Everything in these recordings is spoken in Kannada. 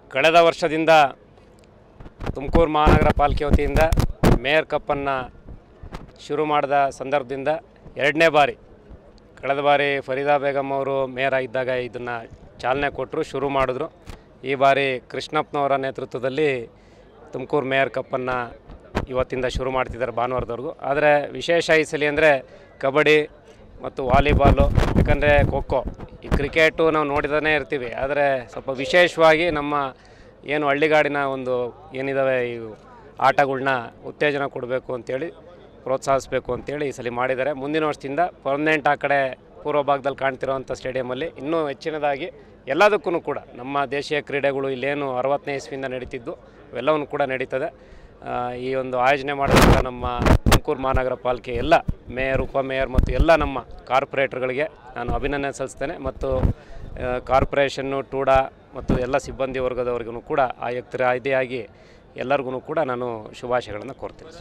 ಕಳೆದ ವರ್ಷದಿಂದ ತುಮಕೂರು ಮಹಾನಗರ ಪಾಲಿಕೆ ವತಿಯಿಂದ ಮೇಯರ್ ಕಪ್ಪನ್ನು ಶುರು ಮಾಡಿದ ಸಂದರ್ಭದಿಂದ ಎರಡನೇ ಬಾರಿ ಕಳೆದ ಬಾರಿ ಫರೀದಾ ಬೇಗಮ್ ಅವರು ಮೇಯರ್ ಆಗಿದ್ದಾಗ ಇದನ್ನು ಚಾಲನೆ ಕೊಟ್ಟರು ಶುರು ಮಾಡಿದ್ರು ಈ ಬಾರಿ ಕೃಷ್ಣಪ್ಪನವರ ನೇತೃತ್ವದಲ್ಲಿ ತುಮಕೂರು ಮೇಯರ್ ಕಪ್ಪನ್ನು ಇವತ್ತಿಂದ ಶುರು ಮಾಡ್ತಿದ್ದಾರೆ ಭಾನುವಾರದವರೆಗೂ ಆದರೆ ವಿಶೇಷ ಈ ಸಲ ಅಂದರೆ ಕಬಡ್ಡಿ ಮತ್ತು ವಾಲಿಬಾಲು ಯಾಕಂದರೆ ಖೋಖೋ ಈ ಕ್ರಿಕೆಟು ನಾವು ನೋಡಿದಾನೆ ಇರ್ತೀವಿ ಆದರೆ ಸ್ವಲ್ಪ ವಿಶೇಷವಾಗಿ ನಮ್ಮ ಏನು ಹಳ್ಳಿಗಾಡಿನ ಒಂದು ಏನಿದ್ದಾವೆ ಈ ಆಟಗಳ್ನ ಉತ್ತೇಜನ ಕೊಡಬೇಕು ಅಂತೇಳಿ ಪ್ರೋತ್ಸಾಹಿಸಬೇಕು ಅಂತೇಳಿ ಈ ಸಲ ಮಾಡಿದ್ದಾರೆ ಮುಂದಿನ ವರ್ಷದಿಂದ ಪರ್ಮನೆಂಟ್ ಆ ಕಡೆ ಪೂರ್ವ ಭಾಗದಲ್ಲಿ ಕಾಣ್ತಿರೋವಂಥ ಸ್ಟೇಡಿಯಮಲ್ಲಿ ಇನ್ನೂ ಹೆಚ್ಚಿನದಾಗಿ ಎಲ್ಲದಕ್ಕೂ ಕೂಡ ನಮ್ಮ ದೇಶೀಯ ಕ್ರೀಡೆಗಳು ಇಲ್ಲೇನು ಅರವತ್ತನೇ ಇಸ್ವಿಯಿಂದ ನಡೀತಿದ್ದು ಅವೆಲ್ಲವನ್ನು ಕೂಡ ನಡೀತದೆ ಆ, ಈ ಒಂದು ಆಯೋಜನೆ ಮಾಡಿದಂಥ ನಮ್ಮ ತುಮಕೂರು ಮಹಾನಗರ ಪಾಲಿಕೆ ಎಲ್ಲ ಮೇಯರ್ ಉಪಮೇಯರ್ ಮತ್ತು ಎಲ್ಲ ನಮ್ಮ ಕಾರ್ಪೊರೇಟರ್ಗಳಿಗೆ ನಾನು ಅಭಿನಂದನೆ ಸಲ್ಲಿಸ್ತೇನೆ ಮತ್ತು ಆ, ಕಾರ್ಪೊರೇಷನ್ನು ಟೂಡಾ ಮತ್ತು ಎಲ್ಲ ಸಿಬ್ಬಂದಿ ವರ್ಗದವರಿಗೂ ಕೂಡ ಆಯುಕ್ತರ ಆಯ್ದೆಯಾಗಿ ಎಲ್ಲರಿಗೂ ಕೂಡ ನಾನು ಶುಭಾಶಯಗಳನ್ನು ಕೋರ್ತೀನಿ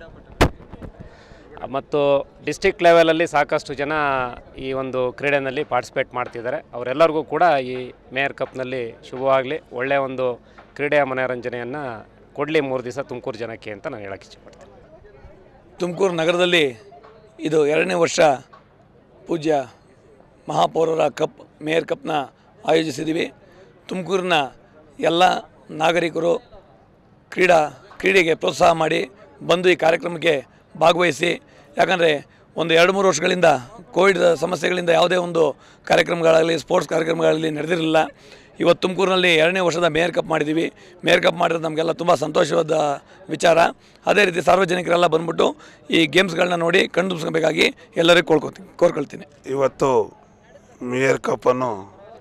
ಮತ್ತು ಡಿಸ್ಟಿಕ್ ಲೆವೆಲಲ್ಲಿ ಸಾಕಷ್ಟು ಜನ ಈ ಒಂದು ಕ್ರೀಡೆಯಲ್ಲಿ ಪಾರ್ಟಿಸಿಪೇಟ್ ಮಾಡ್ತಿದ್ದಾರೆ ಅವರೆಲ್ಲರಿಗೂ ಕೂಡ ಈ ಮೇಯರ್ ಕಪ್ನಲ್ಲಿ ಶುಭವಾಗಲಿ ಒಳ್ಳೆಯ ಒಂದು ಕ್ರೀಡೆಯ ಮನೋರಂಜನೆಯನ್ನು ಕೊಡಲಿ ಮೂರು ದಿವಸ ತುಮಕೂರು ಜನಕ್ಕೆ ಅಂತ ನಾನು ಹೇಳಕ್ಕೆ ಇಷ್ಟಪಡ್ತೀನಿ ತುಮಕೂರು ನಗರದಲ್ಲಿ ಇದು ಎರಡನೇ ವರ್ಷ ಪೂಜ್ಯ ಮಹಾಪೌರರ ಕಪ್ ಮೇಯರ್ ಕಪ್ನ ಆಯೋಜಿಸಿದ್ದೀವಿ ತುಮಕೂರಿನ ಎಲ್ಲ ನಾಗರಿಕರು ಕ್ರೀಡಾ ಕ್ರೀಡೆಗೆ ಪ್ರೋತ್ಸಾಹ ಮಾಡಿ ಬಂದು ಈ ಕಾರ್ಯಕ್ರಮಕ್ಕೆ ಭಾಗವಹಿಸಿ ಯಾಕಂದರೆ ಒಂದು ಎರಡು ಮೂರು ವರ್ಷಗಳಿಂದ ಕೋವಿಡ್ ಸಮಸ್ಯೆಗಳಿಂದ ಯಾವುದೇ ಒಂದು ಕಾರ್ಯಕ್ರಮಗಳಾಗಲಿ ಸ್ಪೋರ್ಟ್ಸ್ ಕಾರ್ಯಕ್ರಮಗಳಲ್ಲಿ ನಡೆದಿರಲಿಲ್ಲ ಇವತ್ತು ತುಮಕೂರಿನಲ್ಲಿ ಎರಡನೇ ವರ್ಷದ ಮೇಯರ್ ಕಪ್ ಮಾಡಿದ್ದೀವಿ ಮೇಯರ್ ಕಪ್ ಮಾಡಿರೋದು ನಮಗೆಲ್ಲ ತುಂಬ ಸಂತೋಷವಾದ ವಿಚಾರ ಅದೇ ರೀತಿ ಸಾರ್ವಜನಿಕರೆಲ್ಲ ಬಂದ್ಬಿಟ್ಟು ಈ ಗೇಮ್ಸ್ಗಳನ್ನ ನೋಡಿ ಕಣ್ತುಂಬಿಸ್ಕೋಬೇಕಾಗಿ ಎಲ್ಲರಿಗೂ ಕೋಳ್ಕೊತೀನಿ ಕೋರ್ಕೊಳ್ತೀನಿ ಇವತ್ತು ಮೇಯರ್ ಕಪ್ಪನ್ನು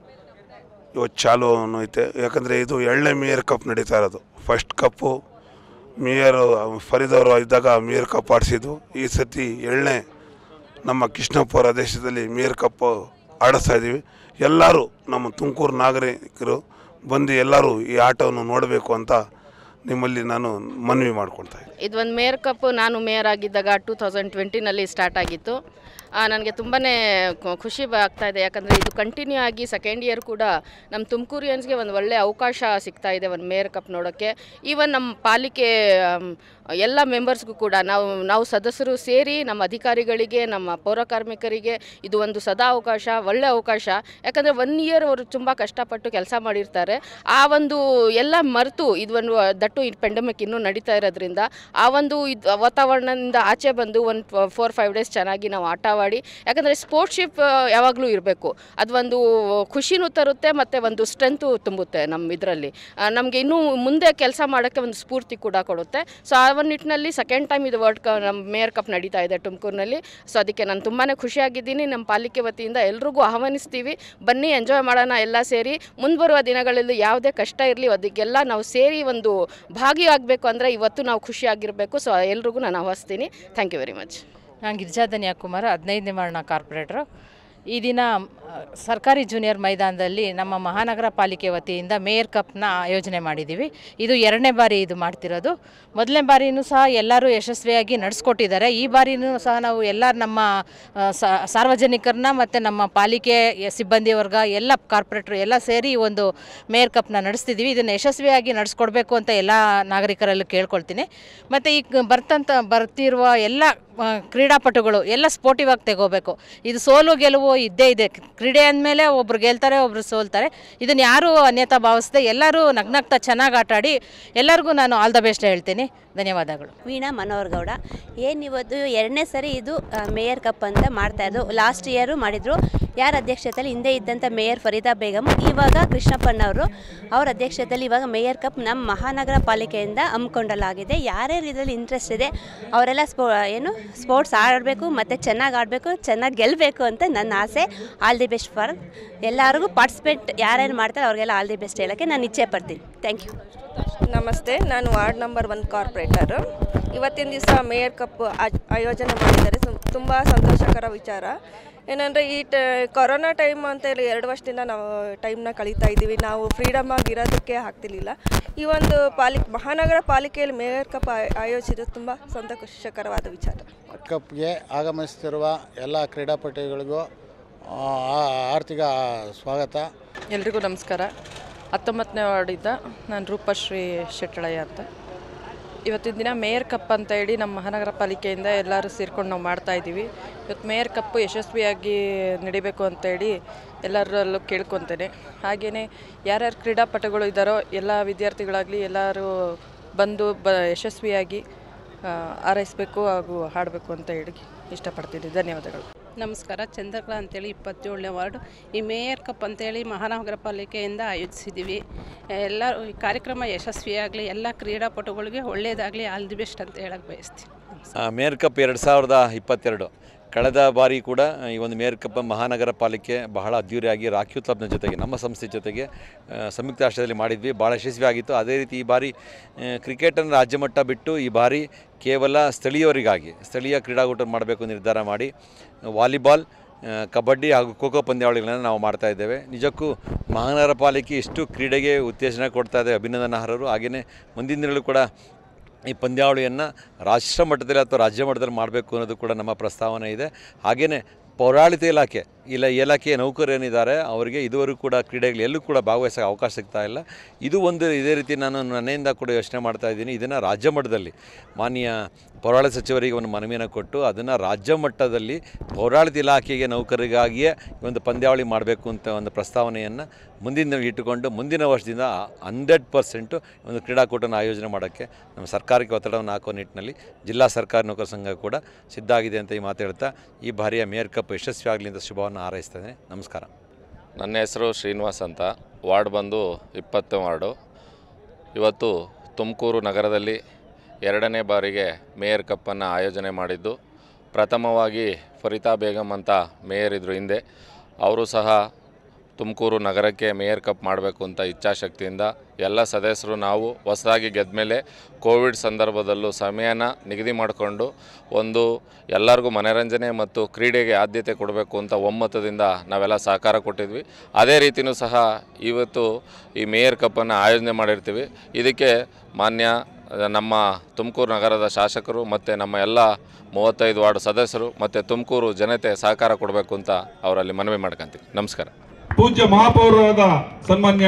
ಇವತ್ತು ಚಾಲು ಐತೆ ಯಾಕಂದರೆ ಇದು ಎಳ್ಳೆ ಮೇಯರ್ ಕಪ್ ನಡೀತಾ ಇರೋದು ಫಸ್ಟ್ ಕಪ್ಪು ಮೇಯರ್ ಫರೀದ್ ಅವರು ಇದ್ದಾಗ ಮೇಯರ್ ಕಪ್ ಆಡಿಸಿದ್ದು ಈ ಸತಿ ಎಳ್ಳೆ ನಮ್ಮ ಕೃಷ್ಣಪ್ಪ ಅವರ ದೇಶದಲ್ಲಿ ಮೇಯರ್ ಕಪ್ ಆಡಿಸ್ತಾ ಇದ್ದೀವಿ ಎಲ್ಲರೂ ನಮ್ಮ ತುಮಕೂರು ನಾಗರಿಕರು ಬಂದು ಎಲ್ಲರೂ ಈ ಆಟವನ್ನು ನೋಡಬೇಕು ಅಂತ ನಿಮ್ಮಲ್ಲಿ ನಾನು ಮನವಿ ಮಾಡ್ಕೊಳ್ತಾ ಇದ್ದೀನಿ ಇದು ಒಂದು ಮೇಯರ್ ಕಪ್ ನಾನು ಮೇಯರ್ ಆಗಿದ್ದಾಗ ಟೂ ತೌಸಂಡ್ ಟ್ವೆಂಟಿನಲ್ಲಿ ಸ್ಟಾರ್ಟ್ ಆಗಿತ್ತು ನನಗೆ ತುಂಬಾ ಖುಷಿ ಬ- ಆಗ್ತಾ ಇದೆ ಯಾಕಂದರೆ ಇದು ಕಂಟಿನ್ಯೂ ಆಗಿ ಸೆಕೆಂಡ್ ಇಯರ್ ಕೂಡ ನಮ್ಮ ತುಮಕೂರಿಯನ್ಸ್ಗೆ ಒಂದು ಒಳ್ಳೆಯ ಅವಕಾಶ ಸಿಗ್ತಾ ಇದೆ ಒಂದು ಮೇಯರ್ ಕಪ್ ನೋಡೋಕ್ಕೆ ಈವನ್ ನಮ್ಮ ಪಾಲಿಕೆ ಆಮ್, ಎಲ್ಲ ಮೆಂಬರ್ಸ್ಗೂ ಕೂಡ ನಾವು ನಾವು ಸದಸ್ಯರು ಸೇರಿ ನಮ್ಮ ಅಧಿಕಾರಿಗಳಿಗೆ ನಮ್ಮ ಪೌರ ಕಾರ್ಮಿಕರಿಗೆ ಇದು ಒಂದು ಸದಾ ಅವಕಾಶ ಒಳ್ಳೆ ಅವಕಾಶ ಯಾಕಂದರೆ ಒನ್ ಇಯರ್ ಅವರು ತುಂಬ ಕಷ್ಟಪಟ್ಟು ಕೆಲಸ ಮಾಡಿರ್ತಾರೆ ಆ ಒಂದು ಎಲ್ಲ ಮರೆತು ಇದು ಒಂದು ದಟ್ಟು ಈ ಪೆಂಡಮಿಕ್ ಇನ್ನೂ ನಡೀತಾ ಇರೋದ್ರಿಂದ ಆ ಒಂದು ಇದು ವಾತಾವರಣದಿಂದ ಆಚೆ ಬಂದು ಒಂದು ಫೋರ್ ಫೈವ್ ಡೇಸ್ ಚೆನ್ನಾಗಿ ನಾವು ಆಟವಾಡಿ ಯಾಕಂದರೆ ಸ್ಪೋರ್ಟ್ಶಿಪ್ ಯಾವಾಗಲೂ ಇರಬೇಕು ಅದು ಒಂದು ಖುಷಿನೂ ತರುತ್ತೆ ಮತ್ತು ಒಂದು ಸ್ಟ್ರೆಂತು ತುಂಬುತ್ತೆ ನಮ್ಮ ಇದರಲ್ಲಿ ನಮಗೆ ಇನ್ನೂ ಮುಂದೆ ಕೆಲಸ ಮಾಡೋಕ್ಕೆ ಒಂದು ಸ್ಫೂರ್ತಿ ಕೂಡ ಕೊಡುತ್ತೆ ಸೊ ಆ ಒಂದು ನಿಟ್ಟಿನಲ್ಲಿ ಸೆಕೆಂಡ್ ಟೈಮ್ ಇದು ವರ್ಲ್ಡ್ ಕಪ್ ನಮ್ಮ ಮೇಯರ್ ಕಪ್ ನಡೀತಾ ಇದೆ ತುಮಕೂರಿನಲ್ಲಿ ಸೊ ಅದಕ್ಕೆ ನಾನು ತುಂಬಾ ಖುಷಿಯಾಗಿದ್ದೀನಿ ನಮ್ಮ ಪಾಲಿಕೆ ವತಿಯಿಂದ ಎಲ್ರಿಗೂ ಆಹ್ವಾನಿಸ್ತೀವಿ ಬನ್ನಿ ಎಂಜಾಯ್ ಮಾಡೋಣ ಎಲ್ಲ ಸೇರಿ ಮುಂಬರುವ ದಿನಗಳಲ್ಲಿ ಯಾವುದೇ ಕಷ್ಟ ಇರಲಿ ಅದಕ್ಕೆಲ್ಲ ನಾವು ಸೇರಿ ಒಂದು ಭಾಗಿಯಾಗಬೇಕು ಅಂದರೆ ಇವತ್ತು ನಾವು ಖುಷಿಯಾಗಿರಬೇಕು ಸೊ ಎಲ್ರಿಗೂ ನಾನು ಆಹ್ವಾನಿಸ್ತೀನಿ ಥ್ಯಾಂಕ್ ಯು ವೆರಿ ಮಚ್ ನಾನು ಗಿರಿಜಾಧನ್ಯ ಕುಮಾರ್ ಹದಿನೈದನೇ ವಾರ್ಡ್ನ ಕಾರ್ಪೊರೇಟ್ರು ಈ ದಿನ ಆ, ಸರ್ಕಾರಿ ಜೂನಿಯರ್ ಮೈದಾನದಲ್ಲಿ ನಮ್ಮ ಮಹಾನಗರ ಪಾಲಿಕೆ ವತಿಯಿಂದ ಮೇಯರ್ ಕಪ್ನ ಆಯೋಜನೆ ಮಾಡಿದ್ದೀವಿ ಇದು ಎರಡನೇ ಬಾರಿ ಇದು ಮಾಡ್ತಿರೋದು ಮೊದಲನೇ ಬಾರಿನೂ ಸಹ ಎಲ್ಲರೂ ಯಶಸ್ವಿಯಾಗಿ ನಡೆಸ್ಕೊಟ್ಟಿದ್ದಾರೆ ಈ ಬಾರಿನೂ ಸಹ ನಾವು ಎಲ್ಲ ನಮ್ಮ ಆ, ಸ- ಸಾರ್ವಜನಿಕರನ್ನ ಮತ್ತು ನಮ್ಮ ಪಾಲಿಕೆ ಯ- ಸಿಬ್ಬಂದಿ ವರ್ಗ ಎಲ್ಲ ಕಾರ್ಪೊರೇಟ್ರು ಎಲ್ಲ ಸೇರಿ ಈ ಒಂದು ಮೇಯರ್ ಕಪ್ನ ನಡೆಸ್ತಿದ್ದೀವಿ ಇದನ್ನು ಯಶಸ್ವಿಯಾಗಿ ನಡೆಸ್ಕೊಡ್ಬೇಕು ಅಂತ ಎಲ್ಲ ನಾಗರಿಕರಲ್ಲೂ ಕೇಳ್ಕೊಳ್ತೀನಿ ಮತ್ತು ಈಗ ಬರ್ತಂತ ಬರ್ತಿರುವ ಎಲ್ಲ ಆ, ಕ್ರೀಡಾಪಟುಗಳು ಎಲ್ಲ ಸ್ಪೋರ್ಟಿವ್ ಆಗಿ ತೆಗೋಬೇಕು ಇದು ಸೋಲು ಗೆಲುವು ಇದ್ದೇ ಇದೆ ಕ್ರೀಡೆ ಅಂದಮೇಲೆ ಒಬ್ರು ಗೆಲ್ತಾರೆ ಒಬ್ರು ಸೋಲ್ತಾರೆ ಇದನ್ನು ಯಾರೂ ಅನ್ಯತಾ ಭಾವಿಸದೆ ಎಲ್ಲರೂ ನಗ್ನಗ್ತಾ ಚೆನ್ನಾಗಿ ಆಟಾಡಿ ಎಲ್ಲರಿಗೂ ನಾನು ಆಲ್ ದ ಬೆಸ್ಟ್ ಹೇಳ್ತೀನಿ ಧನ್ಯವಾದಗಳು ವೀಣಾ ಮನೋಹರ್ ಗೌಡ ಏನು ಇವತ್ತು ಎರಡನೇ ಸರಿ ಇದು ಆ, ಮೇಯರ್ ಕಪ್ ಅಂತ ಮಾಡ್ತಾ ಇದ್ದು ಲಾಸ್ಟ್ ಇಯರು ಮಾಡಿದರು ಯಾರ ಅಧ್ಯಕ್ಷತೆಯಲ್ಲಿ ಹಿಂದೆ ಇದ್ದಂಥ ಮೇಯರ್ ಫರೀದಾ ಬೇಗಮ್ ಇವಾಗ ಕೃಷ್ಣಪ್ಪನವರು ಅವ್ರ ಅಧ್ಯಕ್ಷತೆಯಲ್ಲಿ ಇವಾಗ ಮೇಯರ್ ಕಪ್ ನಮ್ಮ ಮಹಾನಗರ ಪಾಲಿಕೆಯಿಂದ ಹಮ್ಮಿಕೊಂಡಲಾಗಿದೆ ಯಾರ್ಯಾರು ಇದರಲ್ಲಿ ಇಂಟ್ರೆಸ್ಟ್ ಇದೆ ಅವರೆಲ್ಲ ಸ್ಪೋ ಏನು ಸ್ಪೋರ್ಟ್ಸ್ ಆಡಬೇಕು ಮತ್ತು ಚೆನ್ನಾಗಿ ಆಡಬೇಕು ಚೆನ್ನಾಗಿ ಗೆಲ್ಲಬೇಕು ಅಂತ ನನ್ನ ಆಸೆ ಆಲ್ ದಿ ಬೆಸ್ಟ್ ಫಾರ್ ಎಲ್ಲರಿಗೂ ಪಾರ್ಟಿಸಿಪೇಟ್ ಯಾರ್ಯಾರು ಮಾಡ್ತಾರೆ ಅವ್ರಿಗೆಲ್ಲ ಆಲ್ ದಿ ಬೆಸ್ಟ್ ಹೇಳೋಕ್ಕೆ ನಾನು ಇಚ್ಛೆ ಪಡ್ತೀನಿ ಥ್ಯಾಂಕ್ ಯು ನಮಸ್ತೆ ನಾನು ವಾರ್ಡ್ ನಂಬರ್ ಒನ್ ಕಾರ್ಪೊರೇಟರು ಇವತ್ತಿನ ದಿವಸ ಮೇಯರ್ ಕಪ್ ಆಜ್- ಆಯೋಜನೆ ಮಾಡಿದ್ದಾರೆ ತುಂಬ ಸಂತೋಷಕರ ವಿಚಾರ ಏನಂದರೆ ಈ ಟ ಕೊರೋನಾ ಟೈಮ್ ಅಂತೇಳಿ ಎರಡು ವರ್ಷದಿಂದ ನಾವು ಟೈಮ್ನ ಕಳೀತಾ ಇದ್ದೀವಿ ನಾವು ಫ್ರೀಡಮ್ ಆಗಿ ಇರೋದಕ್ಕೆ ಆಗ್ತಿರ್ಲಿಲ್ಲ ಈ ಒಂದು ಪಾಲಿಕೆ ಮಹಾನಗರ ಪಾಲಿಕೆಯಲ್ಲಿ ಮೇಯರ್ ಕಪ್ ಆಯ್- ಆಯೋಜಿಸಿದ್ದು ತುಂಬ ಸಂತೋಷಕರವಾದ ವಿಚಾರ ಕಪ್ಗೆ ಆಗಮಿಸುತ್ತಿರುವ ಎಲ್ಲ ಕ್ರೀಡಾಪಟುಗಳಿಗೂ ಆ, ಆ- ಆರ್ಥಿಕ ಸ್ವಾಗತ ಎಲ್ರಿಗೂ ನಮಸ್ಕಾರ ಹತ್ತೊಂಬತ್ತನೇ ವಾರ್ಡಿಂದ ನಾನು ರೂಪಶ್ರೀ ಶೆಟ್ಟಳಯ್ಯ ಅಂತ ಇವತ್ತಿನ ದಿನ ಮೇಯರ್ ಕಪ್ ಅಂತ ಹೇಳಿ ನಮ್ಮ ಮಹಾನಗರ ಪಾಲಿಕೆಯಿಂದ ಎಲ್ಲರೂ ಸೇರ್ಕೊಂಡು ನಾವು ಮಾಡ್ತಾ ಇದ್ದೀವಿ ಇವತ್ತು ಮೇಯರ್ ಕಪ್ಪು ಯಶಸ್ವಿಯಾಗಿ ನಡಿಬೇಕು ಅಂತೇಳಿ ಎಲ್ಲರಲ್ಲೂ ಕೇಳ್ಕೊತೇನೆ ಹಾಗೆಯೇ ಯಾರ್ಯಾರು ಕ್ರೀಡಾಪಟುಗಳು ಇದ್ದಾರೋ ಎಲ್ಲ ವಿದ್ಯಾರ್ಥಿಗಳಾಗಲಿ ಎಲ್ಲರೂ ಬಂದು ಬ ಯಶಸ್ವಿಯಾಗಿ ಆ, ಹಾರೈಸಬೇಕು ಹಾಗೂ ಹಾಡಬೇಕು ಅಂತ ಹೇಳಿ ಇಷ್ಟಪಡ್ತೀನಿ ಧನ್ಯವಾದಗಳು ನಮಸ್ಕಾರ ಚಂದ್ರಕಲಾ ಅಂತೇಳಿ ಇಪ್ಪತ್ತೇಳನೇ ವಾರ್ಡು ಈ ಮೇಯರ್ ಕಪ್ ಅಂತೇಳಿ ಮಹಾನಗರ ಪಾಲಿಕೆಯಿಂದ ಆಯೋಜಿಸಿದ್ದೀವಿ ಎಲ್ಲ ಈ ಕಾರ್ಯಕ್ರಮ ಯಶಸ್ವಿಯಾಗಲಿ ಎಲ್ಲ ಕ್ರೀಡಾಪಟುಗಳಿಗೆ ಒಳ್ಳೆಯದಾಗಲಿ ಆಲ್ ದಿ ಬೆಸ್ಟ್ ಅಂತ ಹೇಳಕ್ಕೆ ಬಯಸ್ತೀನಿ ಆ, ಮೇಯರ್ ಕಪ್ ಎರಡು ಸಾವಿರದ ಇಪ್ಪತ್ತೆರಡು ಕಳೆದ ಬಾರಿ ಕೂಡ ಈ ಒಂದು ಮೇಯರ್ ಕಪ್ ಮಹಾನಗರ ಪಾಲಿಕೆ ಬಹಳ ಅದ್ದೂರಿಯಾಗಿ ರಾಖಿ ಕ್ಲಬ್ನ ಜೊತೆಗೆ ನಮ್ಮ ಸಂಸ್ಥೆ ಜೊತೆಗೆ ಆ, ಸಂಯುಕ್ತ ರಾಷ್ಟ್ರದಲ್ಲಿ ಮಾಡಿದ್ವಿ ಭಾಳ ಯಶಸ್ವಿಯಾಗಿತ್ತು ಅದೇ ರೀತಿ ಈ ಬಾರಿ ಆ, ಕ್ರಿಕೆಟನ್ನು ರಾಜ್ಯ ಮಟ್ಟ ಬಿಟ್ಟು ಈ ಬಾರಿ ಕೇವಲ ಸ್ಥಳೀಯರಿಗಾಗಿ ಸ್ಥಳೀಯ ಕ್ರೀಡಾಕೂಟ ಮಾಡಬೇಕು ನಿರ್ಧಾರ ಮಾಡಿ ವಾಲಿಬಾಲ್ ಆ, ಕಬಡ್ಡಿ ಹಾಗೂ ಖೋ ಖೋ ಪಂದ್ಯಾವಳಿಗಳನ್ನು ನಾವು ಮಾಡ್ತಾ ಇದ್ದೇವೆ ನಿಜಕ್ಕೂ ಮಹಾನಗರ ಪಾಲಿಕೆ ಇಷ್ಟು ಕ್ರೀಡೆಗೆ ಉತ್ತೇಜನ ಕೊಡ್ತಾ ಇದೆ ಅಭಿನಂದನಾರ್ಹರು ಹಾಗೆಯೇ ಮುಂದಿನ ದಿನಗಳು ಕೂಡ ಈ ಪಂದ್ಯಾವಳಿಯನ್ನು ರಾಷ್ಟ್ರ ಮಟ್ಟದಲ್ಲಿ ಅಥವಾ ರಾಜ್ಯ ಮಟ್ಟದಲ್ಲಿ ಮಾಡಬೇಕು ಅನ್ನೋದು ಕೂಡ ನಮ್ಮ ಪ್ರಸ್ತಾವನೆ ಇದೆ ಹಾಗೆಯೇ ಪೌರಾಡಳಿತ ಇಲಾಖೆ ಇಲ್ಲ ಇಲಾಖೆಯ ನೌಕರರು ಏನಿದ್ದಾರೆ ಅವರಿಗೆ ಇದುವರೆಗೂ ಕೂಡ ಕ್ರೀಡೆಗಳು ಎಲ್ಲೂ ಕೂಡ ಭಾಗವಹಿಸೋಕೆ ಅವಕಾಶ ಸಿಗ್ತಾ ಇಲ್ಲ ಇದು ಒಂದು ಇದೇ ರೀತಿ ನಾನು ನನ್ನೆಯಿಂದ ಕೂಡ ಯೋಚನೆ ಮಾಡ್ತಾ ಇದ್ದೀನಿ ಇದನ್ನು ರಾಜ್ಯ ಮಟ್ಟದಲ್ಲಿ ಮಾನ್ಯ ಪೌರಾಡಳಿತ ಸಚಿವರಿಗೆ ಒಂದು ಮನವಿಯನ್ನು ಕೊಟ್ಟು ಅದನ್ನು ರಾಜ್ಯ ಮಟ್ಟದಲ್ಲಿ ಪೌರಾಡಳಿತ ಇಲಾಖೆಗೆ ನೌಕರರಿಗಾಗಿಯೇ ಈ ಒಂದು ಪಂದ್ಯಾವಳಿ ಮಾಡಬೇಕು ಅಂತ ಒಂದು ಪ್ರಸ್ತಾವನೆಯನ್ನು ಮುಂದಿನ ಇಟ್ಟುಕೊಂಡು ಮುಂದಿನ ವರ್ಷದಿಂದ ಹಂಡ್ರೆಡ್ ಪರ್ಸೆಂಟು ಒಂದು ಕ್ರೀಡಾಕೂಟನ ಆಯೋಜನೆ ಮಾಡೋಕ್ಕೆ ನಮ್ಮ ಸರ್ಕಾರಕ್ಕೆ ಒತ್ತಡವನ್ನು ಹಾಕೋ ನಿಟ್ಟಿನಲ್ಲಿ ಜಿಲ್ಲಾ ಸರ್ಕಾರಿ ನೌಕರ ಸಂಘ ಕೂಡ ಸಿದ್ಧ ಆಗಿದೆ ಅಂತ ಈ ಮಾತು ಹೇಳ್ತಾ ಈ ಬಾರಿಯ ಮೇಯರ್ ಕಪ್ ಯಶಸ್ವಿ ಆಗಲಿ ಅಂತ ಶುಭವನ್ನು ಹಾರೈಸ್ತೇನೆ ನಮಸ್ಕಾರ ನನ್ನ ಹೆಸರು ಶ್ರೀನಿವಾಸ್ ಅಂತ ವಾರ್ಡ್ ಬಂದು ಇಪ್ಪತ್ತು ವಾರ್ಡು ಇವತ್ತು ತುಮಕೂರು ನಗರದಲ್ಲಿ ಎರಡನೇ ಬಾರಿಗೆ ಮೇಯರ್ ಕಪ್ಪನ್ನು ಆಯೋಜನೆ ಮಾಡಿದ್ದು ಪ್ರಥಮವಾಗಿ ಫರಿತಾ ಬೇಗಂ ಅಂತ ಮೇಯರ್ ಇದ್ದರು ಹಿಂದೆ ಅವರು ಸಹ ತುಮಕೂರು ನಗರಕ್ಕೆ ಮೇಯರ್ ಕಪ್ ಮಾಡಬೇಕು ಅಂತ ಇಚ್ಛಾಶಕ್ತಿಯಿಂದ ಎಲ್ಲ ಸದಸ್ಯರು ನಾವು ಹೊಸದಾಗಿ ಗೆದ್ದ ಮೇಲೆ ಕೋವಿಡ್ ಸಂದರ್ಭದಲ್ಲೂ ಸಮಯನ ನಿಗದಿ ಮಾಡಿಕೊಂಡು ಒಂದು ಎಲ್ಲರಿಗೂ ಮನರಂಜನೆ ಮತ್ತು ಕ್ರೀಡೆಗೆ ಆದ್ಯತೆ ಕೊಡಬೇಕು ಅಂತ ಒಮ್ಮತದಿಂದ ನಾವೆಲ್ಲ ಸಹಕಾರ ಕೊಟ್ಟಿದ್ವಿ ಅದೇ ರೀತಿಯೂ ಸಹ ಇವತ್ತು ಈ ಮೇಯರ್ ಕಪ್ಪನ್ನು ಆಯೋಜನೆ ಮಾಡಿರ್ತೀವಿ ಇದಕ್ಕೆ ಮಾನ್ಯ ನಮ್ಮ ತುಮಕೂರು ನಗರದ ಶಾಸಕರು ಮತ್ತು ನಮ್ಮ ಎಲ್ಲ ಮೂವತ್ತೈದು ವಾರ್ಡ್ ಸದಸ್ಯರು ಮತ್ತು ತುಮಕೂರು ಜನತೆ ಸಹಕಾರ ಕೊಡಬೇಕು ಅಂತ ಅವರಲ್ಲಿ ಮನವಿ ಮಾಡ್ಕೊಂತೀವಿ ನಮಸ್ಕಾರ ಪೂಜ್ಯ ಮಹಾಪೌರರಾದ ಸನ್ಮಾನ್ಯ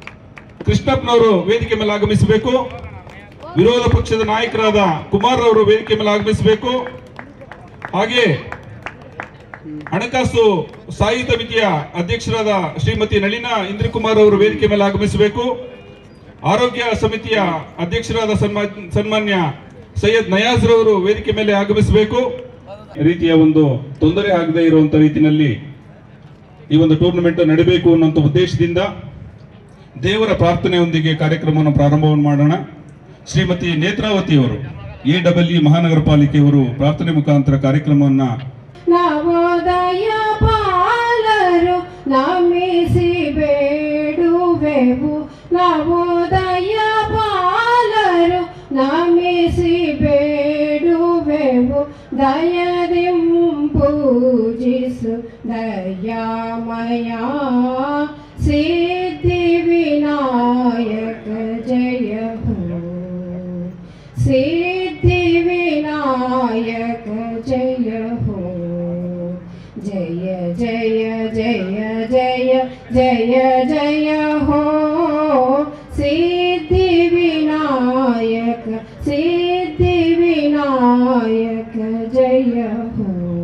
ಕೃಷ್ಣಪ್ಪನವರು ವೇದಿಕೆ ಮೇಲೆ ಆಗಮಿಸಬೇಕು ವಿರೋಧ ಪಕ್ಷದ ನಾಯಕರಾದ ಕುಮಾರ್ ಅವರು ವೇದಿಕೆ ಮೇಲೆ ಆಗಮಿಸಬೇಕು ಹಾಗೆ ಹಣಕಾಸು ಸ್ಥಾಯಿ ಸಮಿತಿಯ ಅಧ್ಯಕ್ಷರಾದ ಶ್ರೀಮತಿ ನಳಿನಾ ಇಂದ್ರಕುಮಾರ್ ಅವರು ವೇದಿಕೆ ಮೇಲೆ ಆಗಮಿಸಬೇಕು ಆರೋಗ್ಯ ಸಮಿತಿಯ ಅಧ್ಯಕ್ಷರಾದ ಸನ್ಮಾ- ಸನ್ಮಾನ್ಯ ಸೈಯದ್ ನಯಾಜ್ ರವರು ವೇದಿಕೆ ಮೇಲೆ ಆಗಮಿಸಬೇಕು ರೀತಿಯ ಒಂದು ತೊಂದರೆ ಆಗದೇ ಇರುವಂತ ರೀತಿಯಲ್ಲಿ ಈ ಒಂದು ಟೂರ್ನಮೆಂಟ್ ನಡೀಬೇಕು ಅನ್ನುವಂಥ ಉದ್ದೇಶದಿಂದ ದೇವರ ಪ್ರಾರ್ಥನೆಯೊಂದಿಗೆ ಕಾರ್ಯಕ್ರಮವನ್ನು ಪ್ರಾರಂಭವನ್ನು ಮಾಡೋಣ ಶ್ರೀಮತಿ ನೇತ್ರಾವತಿ ಅವರು ಎ ಡಬಲ್ ಇ ಮಹಾನಗರ ಪಾಲಿಕೆಯವರು ಪ್ರಾರ್ಥನೆ ಮುಖಾಂತರ ಕಾರ್ಯಕ್ರಮವನ್ನ ನವೋದಯ ಪಾಲರು ನಮಿಸಿ ಬೇಡುವೆವು ನವೋದಯ ಪಾಲರು ನಮಿಸಿ ಬೇಡುವೆವು ದಯದಿಂ ಪೂಜಿಸು ದಯಾಮಯ ಸಿದ್ಧಿ ವಿನಾಯಕ ಜಯ ಹೋ सिद्धि विनायक जय हो जय जय जय जय जय जय हो सिद्धि विनायक सिद्धि विनायक जय हो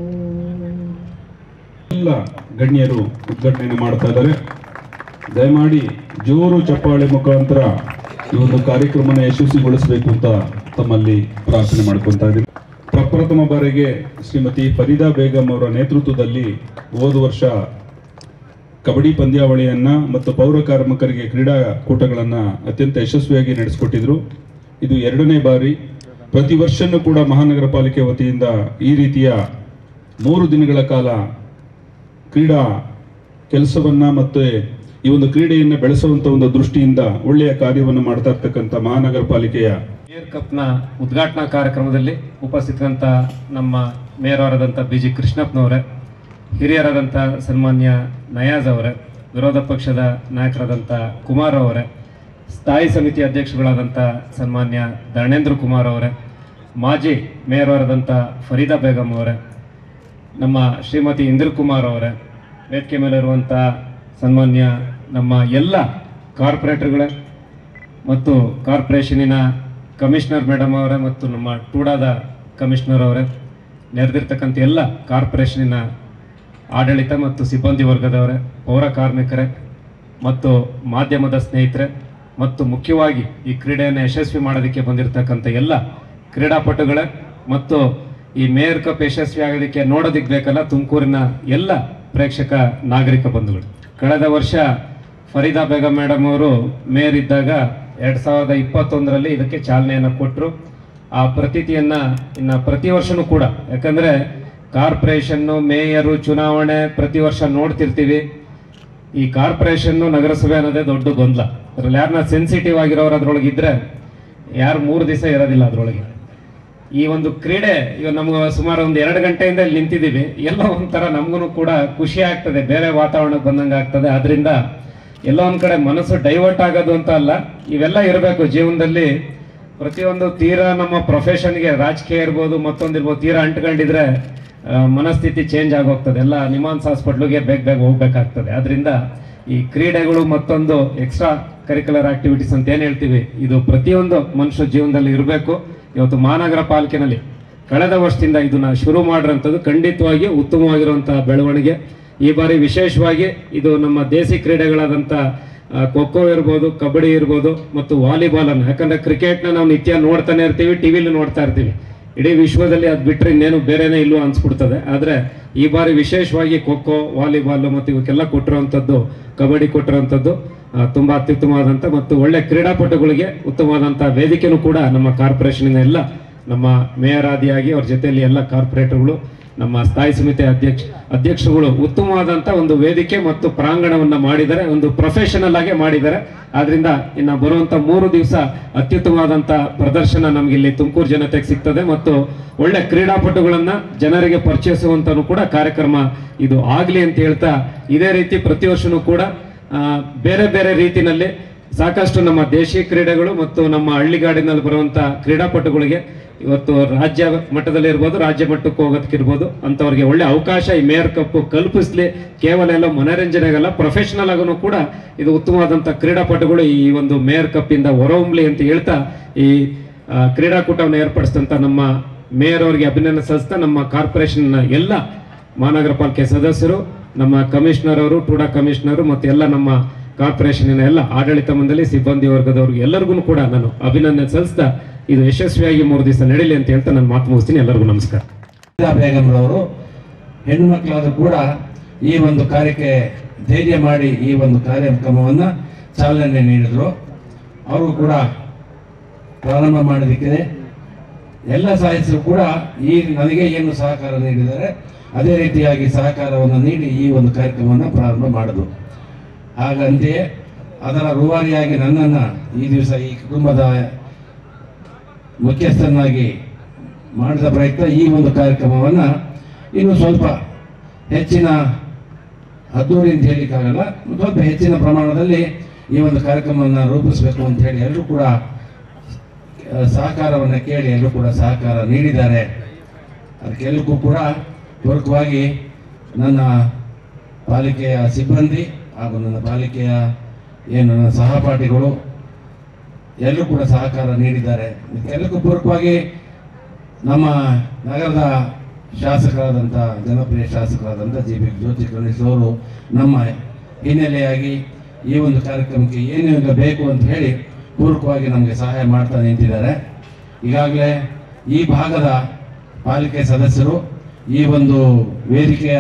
ಎಲ್ಲ ಗಣ್ಯರು ಉದ್ಘಾಟನೆ ಮಾಡ್ತಾ ಇದ್ದಾರೆ ದಯಮಾಡಿ ಜೋರು ಚಪ್ಪಾಳೆ ಮುಖಾಂತರ ಈ ಒಂದು ಕಾರ್ಯಕ್ರಮನ ಯಶಸ್ವಿಗೊಳಿಸಬೇಕು ಅಂತ ತಮ್ಮಲ್ಲಿ ಪ್ರಾರ್ಥನೆ ಮಾಡ್ಕೊತಾ ಇದ್ದೀವಿ ಪ್ರಪ್ರಥಮ ಬಾರಿಗೆ ಶ್ರೀಮತಿ ಫರೀದಾ ಬೇಗಂ ಅವರ ನೇತೃತ್ವದಲ್ಲಿ ಹೋದ ವರ್ಷ ಕಬಡ್ಡಿ ಪಂದ್ಯಾವಳಿಯನ್ನ ಮತ್ತು ಪೌರ ಕಾರ್ಮಿಕರಿಗೆ ಕ್ರೀಡಾಕೂಟಗಳನ್ನು ಅತ್ಯಂತ ಯಶಸ್ವಿಯಾಗಿ ನಡೆಸಿಕೊಟ್ಟಿದ್ರು ಇದು ಎರಡನೇ ಬಾರಿ ಪ್ರತಿ ವರ್ಷನೂ ಕೂಡ ಮಹಾನಗರ ಪಾಲಿಕೆ ವತಿಯಿಂದ ಈ ರೀತಿಯ ಮೂರು ದಿನಗಳ ಕಾಲ ಕ್ರೀಡಾ ಕೆಲಸವನ್ನ ಮತ್ತೆ ಈ ಒಂದು ಕ್ರೀಡೆಯನ್ನು ಬೆಳೆಸುವಂತ ಒಂದು ದೃಷ್ಟಿಯಿಂದ ಒಳ್ಳೆಯ ಕಾರ್ಯವನ್ನು ಮಾಡ್ತಾ ಇರ್ತಕ್ಕಂಥ ಮಹಾನಗರ ಪಾಲಿಕೆಯ ಮೇಯರ್ ಕಪ್ನ ಉದ್ಘಾಟನಾ ಕಾರ್ಯಕ್ರಮದಲ್ಲಿ ಉಪಸ್ಥಿತರಂತ ನಮ್ಮ ಮೇಯರ್ ಅವರಾದಂಥ ಬಿ ಜಿ ಕೃಷ್ಣಪ್ಪನವರೇ ಹಿರಿಯರಾದಂಥ ಸನ್ಮಾನ್ಯ ನಯಾಜ್ ಅವರೇ ವಿರೋಧ ಪಕ್ಷದ ನಾಯಕರಾದಂಥ ಕುಮಾರ್ ಅವರೇ ಸ್ಥಾಯಿ ಸಮಿತಿ ಅಧ್ಯಕ್ಷಗಳಾದಂಥ ಸನ್ಮಾನ್ಯ ಧರ್ಣೇಂದ್ರ ಕುಮಾರ್ ಅವರೇ ಮಾಜಿ ಮೇಯರ್ ಅವರಾದಂಥ ಫರೀದಾ ಬೇಗಂ ಅವರೇ ನಮ್ಮ ಶ್ರೀಮತಿ ಇಂದ್ರ ಕುಮಾರ್ ಅವರೇ ವೇದಿಕೆ ಮೇಲಿರುವಂಥ ಸನ್ಮಾನ್ಯ ನಮ್ಮ ಎಲ್ಲ ಕಾರ್ಪೊರೇಟರ್ಗಳೇ ಮತ್ತು ಕಾರ್ಪೊರೇಷನಿನ ಕಮಿಷನರ್ ಮೇಡಮ್ ಅವರೇ ಮತ್ತು ನಮ್ಮ ಟೂಡಾದ ಕಮಿಷನರ್ ಅವರೇ ನೆರೆದಿರ್ತಕ್ಕಂಥ ಎಲ್ಲ ಕಾರ್ಪೊರೇಷನಿನ ಆಡಳಿತ ಮತ್ತು ಸಿಬ್ಬಂದಿ ವರ್ಗದವರೇ ಪೌರ ಕಾರ್ಮಿಕರೇ ಮತ್ತು ಮಾಧ್ಯಮದ ಸ್ನೇಹಿತರೆ ಮತ್ತು ಮುಖ್ಯವಾಗಿ ಈ ಕ್ರೀಡೆಯನ್ನು ಯಶಸ್ವಿ ಮಾಡೋದಕ್ಕೆ ಬಂದಿರತಕ್ಕಂಥ ಎಲ್ಲ ಕ್ರೀಡಾಪಟುಗಳೇ ಮತ್ತು ಈ ಮೇಯರ್ ಕಪ್ ಯಶಸ್ವಿ ಆಗೋದಕ್ಕೆ ನೋಡೋದಕ್ಕೆ ಬೇಕಲ್ಲ ತುಮಕೂರಿನ ಎಲ್ಲ ಪ್ರೇಕ್ಷಕ ನಾಗರಿಕ ಬಂಧುಗಳು ಕಳೆದ ವರ್ಷ ಫರೀದಾ ಬೇಗಂ ಮೇಡಮ್ ಅವರು ಮೇಯರ್ ಇದ್ದಾಗ ಎರಡು ಸಾವಿರದ ಇಪ್ಪತ್ತೊಂದರಲ್ಲಿ ಇದಕ್ಕೆ ಚಾಲನೆಯನ್ನು ಕೊಟ್ಟರು ಆ ಪ್ರತೀತಿಯನ್ನು ಇನ್ನು ಪ್ರತಿ ವರ್ಷನೂ ಕೂಡ ಯಾಕಂದರೆ ಕಾರ್ಪೊರೇಷನ್ನು ಮೇಯರು ಚುನಾವಣೆ ಪ್ರತಿ ವರ್ಷ ನೋಡ್ತಿರ್ತೀವಿ ಈ ಕಾರ್ಪೊರೇಷನ್ನು ನಗರಸಭೆ ಅನ್ನೋದೇ ದೊಡ್ಡ ಗೊಂದಲ ಅದ್ರಲ್ಲಿ ಯಾರನ್ನ ಸೆನ್ಸಿಟಿವ್ ಆಗಿರೋರು ಅದ್ರೊಳಗೆ ಇದ್ರೆ ಯಾರು ಮೂರು ದಿವಸ ಇರೋದಿಲ್ಲ ಅದರೊಳಗೆ ಈ ಒಂದು ಕ್ರೀಡೆ ಇವಾಗ ನಮ್ಗೆ ಸುಮಾರು ಒಂದು ಎರಡು ಗಂಟೆಯಿಂದ ಇಲ್ಲಿ ನಿಂತಿದ್ದೀವಿ ಎಲ್ಲ ಒಂಥರ ನಮಗೂ ಕೂಡ ಖುಷಿ ಆಗ್ತದೆ ಬೇರೆ ವಾತಾವರಣಕ್ಕೆ ಬಂದಂಗೆ ಆಗ್ತದೆ ಅದರಿಂದ ಎಲ್ಲ ಒಂದು ಕಡೆ ಮನಸ್ಸು ಡೈವರ್ಟ್ ಆಗೋದು ಅಂತ ಅಲ್ಲ ಇವೆಲ್ಲ ಇರಬೇಕು ಜೀವನದಲ್ಲಿ ಪ್ರತಿಯೊಂದು ತೀರಾ ನಮ್ಮ ಪ್ರೊಫೆಷನ್ಗೆ ರಾಜಕೀಯ ಇರ್ಬೋದು ಮತ್ತೊಂದಿರ್ಬೋದು ತೀರಾ ಅಂಟ್ಕೊಂಡಿದ್ರೆ ಆ, ಮನಸ್ಥಿತಿ ಚೇಂಜ್ ಆಗೋಗ್ತದೆ ಎಲ್ಲ ನಿಮಾನ್ಸ್ ಹಾಸ್ಪಿಟ್ಲಿಗೆ ಬೇಗ ಬೇಗ ಹೋಗ್ಬೇಕಾಗ್ತದೆ ಅದರಿಂದ ಈ ಕ್ರೀಡೆಗಳು ಮತ್ತೊಂದು ಎಕ್ಸ್ಟ್ರಾ ಕರಿಕ್ಯುಲರ್ ಆಕ್ಟಿವಿಟೀಸ್ ಅಂತ ಏನು ಹೇಳ್ತೀವಿ ಇದು ಪ್ರತಿಯೊಂದು ಮನುಷ್ಯ ಜೀವನದಲ್ಲಿ ಇರಬೇಕು ಇವತ್ತು ಮಹಾನಗರ ಪಾಲಿಕೆನಲ್ಲಿ ಕಳೆದ ವರ್ಷದಿಂದ ಇದನ್ನ ಶುರು ಮಾಡಿರೋಂಥದ್ದು ಖಂಡಿತವಾಗಿ ಉತ್ತಮವಾಗಿರುವಂತಹ ಬೆಳವಣಿಗೆ ಈ ಬಾರಿ ವಿಶೇಷವಾಗಿ ಇದು ನಮ್ಮ ದೇಸಿ ಕ್ರೀಡೆಗಳಾದಂಥ ಆ, ಖೋ ಖೋ ಇರ್ಬೋದು ಕಬಡ್ಡಿ ಇರ್ಬೋದು ಮತ್ತು ವಾಲಿಬಾಲ್ ಅನ್ನು ಯಾಕಂದ್ರೆ ಕ್ರಿಕೆಟ್ನ ನಾವು ನಿತ್ಯ ನೋಡ್ತಾನೆ ಇರ್ತೀವಿ ಟಿವಿಲಿ ನೋಡ್ತಾ ಇರ್ತೀವಿ ಇಡೀ ವಿಶ್ವದಲ್ಲಿ ಅದು ಬಿಟ್ಟರೆ ಇನ್ನೇನು ಬೇರೆನೇ ಇಲ್ಲೋ ಅನ್ಸ್ಬಿಡ್ತದೆ ಆದರೆ ಈ ಬಾರಿ ವಿಶೇಷವಾಗಿ ಖೋ ಖೋ ವಾಲಿಬಾಲ್ ಮತ್ತು ಇವಕ್ಕೆಲ್ಲ ಕೊಟ್ಟಿರುವಂಥದ್ದು ಕಬಡ್ಡಿ ಕೊಟ್ಟಿರುವಂಥದ್ದು ಆ, ತುಂಬಾ ಅತ್ಯುತ್ತಮವಾದಂಥ ಮತ್ತು ಒಳ್ಳೆ ಕ್ರೀಡಾಪಟುಗಳಿಗೆ ಉತ್ತಮವಾದಂಥ ವೇದಿಕೆನೂ ಕೂಡ ನಮ್ಮ ಕಾರ್ಪೊರೇಷನಿನ ಎಲ್ಲ ನಮ್ಮ ಮೇಯರ್ ಆದಿಯಾಗಿ ಅವ್ರ ಜೊತೆಯಲ್ಲಿ ಎಲ್ಲ ಕಾರ್ಪೊರೇಟರ್ಗಳು ನಮ್ಮ ಸ್ಥಾಯಿ ಸಮಿತಿ ಅಧ್ಯಕ್ಷ ಅಧ್ಯಕ್ಷರುಗಳು ಉತ್ತಮವಾದಂಥ ಒಂದು ವೇದಿಕೆ ಮತ್ತು ಪ್ರಾಂಗಣವನ್ನು ಮಾಡಿದ್ದಾರೆ ಒಂದು ಪ್ರೊಫೆಷನಲ್ ಆಗಿ ಮಾಡಿದ್ದಾರೆ ಆದ್ರಿಂದ ಇನ್ನು ಬರುವಂತ ಮೂರು ದಿವಸ ಅತ್ಯುತ್ತಮವಾದಂಥ ಪ್ರದರ್ಶನ ನಮ್ಗೆ ಇಲ್ಲಿ ತುಮಕೂರು ಜನತೆಗೆ ಸಿಗ್ತದೆ ಮತ್ತು ಒಳ್ಳೆ ಕ್ರೀಡಾಪಟುಗಳನ್ನ ಜನರಿಗೆ ಪರಿಚಯಿಸುವಂತನೂ ಕೂಡ ಕಾರ್ಯಕ್ರಮ ಇದು ಆಗ್ಲಿ ಅಂತ ಹೇಳ್ತಾ ಇದೇ ರೀತಿ ಪ್ರತಿ ವರ್ಷನೂ ಕೂಡ ಆ, ಬೇರೆ ಬೇರೆ ರೀತಿನಲ್ಲಿ ಸಾಕಷ್ಟು ನಮ್ಮ ದೇಶಿ ಕ್ರೀಡೆಗಳು ಮತ್ತು ನಮ್ಮ ಹಳ್ಳಿಗಾಡಿನಲ್ಲಿ ಬರುವಂತ ಕ್ರೀಡಾಪಟುಗಳಿಗೆ ಇವತ್ತು ರಾಜ್ಯ ಮಟ್ಟದಲ್ಲಿ ಇರ್ಬೋದು ರಾಜ್ಯ ಮಟ್ಟಕ್ಕೆ ಹೋಗೋದಕ್ಕಿರ್ಬೋದು ಅಂಥವ್ರಿಗೆ ಒಳ್ಳೆ ಅವಕಾಶ ಈ ಮೇಯರ್ ಕಪ್ ಕಲ್ಪಿಸ್ಲಿ ಕೇವಲ ಎಲ್ಲ ಮನೋರಂಜನೆಗಲ್ಲ ಪ್ರೊಫೆಷನಲ್ ಆಗೂ ಕೂಡ ಇದು ಉತ್ತಮವಾದಂಥ ಕ್ರೀಡಾಪಟುಗಳು ಈ ಒಂದು ಮೇಯರ್ ಕಪ್ ಇಂದ ಹೊರಹೊಮ್ಮಲಿ ಅಂತ ಹೇಳ್ತಾ ಈ ಆ, ಕ್ರೀಡಾಕೂಟವನ್ನು ಏರ್ಪಡಿಸಿದಂಥ ನಮ್ಮ ಮೇಯರ್ ಅವರಿಗೆ ಅಭಿನಂದನೆ ಸಲ್ಲಿಸ್ತಾ ನಮ್ಮ ಕಾರ್ಪೊರೇಷನ್ ಎಲ್ಲ ಮಹಾನಗರ ಪಾಲಿಕೆ ಸದಸ್ಯರು ನಮ್ಮ ಕಮಿಷನರ್ ಅವರು ಟೂಡಾ ಕಮಿಷನರು ಮತ್ತು ಎಲ್ಲ ನಮ್ಮ ಕಾರ್ಪೊರೇಷನಿನ ಎಲ್ಲ ಆಡಳಿತ ಮಂಡಳಿ ಸಿಬ್ಬಂದಿ ವರ್ಗದವ್ರಿಗೆ ಎಲ್ಲರಿಗೂ ಕೂಡ ನಾನು ಅಭಿನಂದನೆ ಸಲ್ಲಿಸ್ತಾ ಇದು ಯಶಸ್ವಿಯಾಗಿ ಮೂರು ದಿವಸ ನಡೀಲಿ ಅಂತ ಹೇಳ್ತಾ ನಾನು ಮಾತು ಮುಗಿಸ್ತೀನಿ ಎಲ್ಲರಿಗೂ ನಮಸ್ಕಾರ ಸೀತಾ ಬೇಗಂರವರು ಹೆಣ್ಣುಮಕ್ಕಳಾದರೂ ಕೂಡ ಈ ಒಂದು ಕಾರ್ಯಕ್ಕೆ ಧೈರ್ಯ ಮಾಡಿ ಈ ಒಂದು ಕಾರ್ಯಕ್ರಮವನ್ನು ಚಾಲನೆ ನೀಡಿದರು ಅವರು ಕೂಡ ಪ್ರಾರಂಭ ಮಾಡೋದಕ್ಕೆ ಎಲ್ಲ ಸದಸ್ಯರು ಕೂಡ ಈ ನನಗೆ ಏನು ಸಹಕಾರ ನೀಡಿದ್ದಾರೆ ಅದೇ ರೀತಿಯಾಗಿ ಸಹಕಾರವನ್ನು ನೀಡಿ ಈ ಒಂದು ಕಾರ್ಯಕ್ರಮವನ್ನು ಪ್ರಾರಂಭ ಮಾಡಿದ್ರು ಹಾಗಂತೆಯೇ ಅದರ ರೂವಾರಿಯಾಗಿ ನನ್ನನ್ನು ಈ ದಿವಸ ಈ ಕುಟುಂಬದ ಮುಖ್ಯಸ್ಥನಾಗಿ ಮಾಡಿದ ಪ್ರಯುಕ್ತ ಈ ಒಂದು ಕಾರ್ಯಕ್ರಮವನ್ನು ಇನ್ನು ಸ್ವಲ್ಪ ಹೆಚ್ಚಿನ ಅದ್ದೂರಿ ಅಂತ ಹೇಳಲಿಕ್ಕಾಗಲ್ಲ ಸ್ವಲ್ಪ ಹೆಚ್ಚಿನ ಪ್ರಮಾಣದಲ್ಲಿ ಈ ಒಂದು ಕಾರ್ಯಕ್ರಮವನ್ನು ರೂಪಿಸಬೇಕು ಅಂತ ಹೇಳಿ ಎಲ್ಲರೂ ಕೂಡ ಆ, ಸಹಕಾರವನ್ನು ಕೇಳಿ ಎಲ್ಲರೂ ಕೂಡ ಸಹಕಾರ ನೀಡಿದ್ದಾರೆ ಅದಕ್ಕೆಲ್ಲರಿಗೂ ಕೂಡ ಪೂರಕವಾಗಿ ನನ್ನ ಪಾಲಿಕೆಯ ಸಿಬ್ಬಂದಿ ಹಾಗೂ ನನ್ನ ಪಾಲಿಕೆಯ ಏನು ನನ್ನ ಸಹಪಾಠಿಗಳು ಎಲ್ಲರೂ ಕೂಡ ಸಹಕಾರ ನೀಡಿದ್ದಾರೆ ಇದಕ್ಕೆಲ್ಲಕ್ಕೂ ಪೂರಕವಾಗಿ ನಮ್ಮ ನಗರದ ಶಾಸಕರಾದಂಥ ಜನಪ್ರಿಯ ಶಾಸಕರಾದಂಥ ಜಿ ಬಿ ಜ್ಯೋತಿ ಗಣೇಶ್ ಅವರು ನಮ್ಮ ಹಿನ್ನೆಲೆಯಾಗಿ ಈ ಒಂದು ಕಾರ್ಯಕ್ರಮಕ್ಕೆ ಏನೇನು ಬೇಕು ಅಂತ ಹೇಳಿ ಪೂರಕವಾಗಿ ನಮಗೆ ಸಹಾಯ ಮಾಡ್ತಾ ನಿಂತಿದ್ದಾರೆ ಈಗಾಗಲೇ ಈ ಭಾಗದ ಪಾಲಿಕೆ ಸದಸ್ಯರು ಈ ಒಂದು ವೇದಿಕೆಯ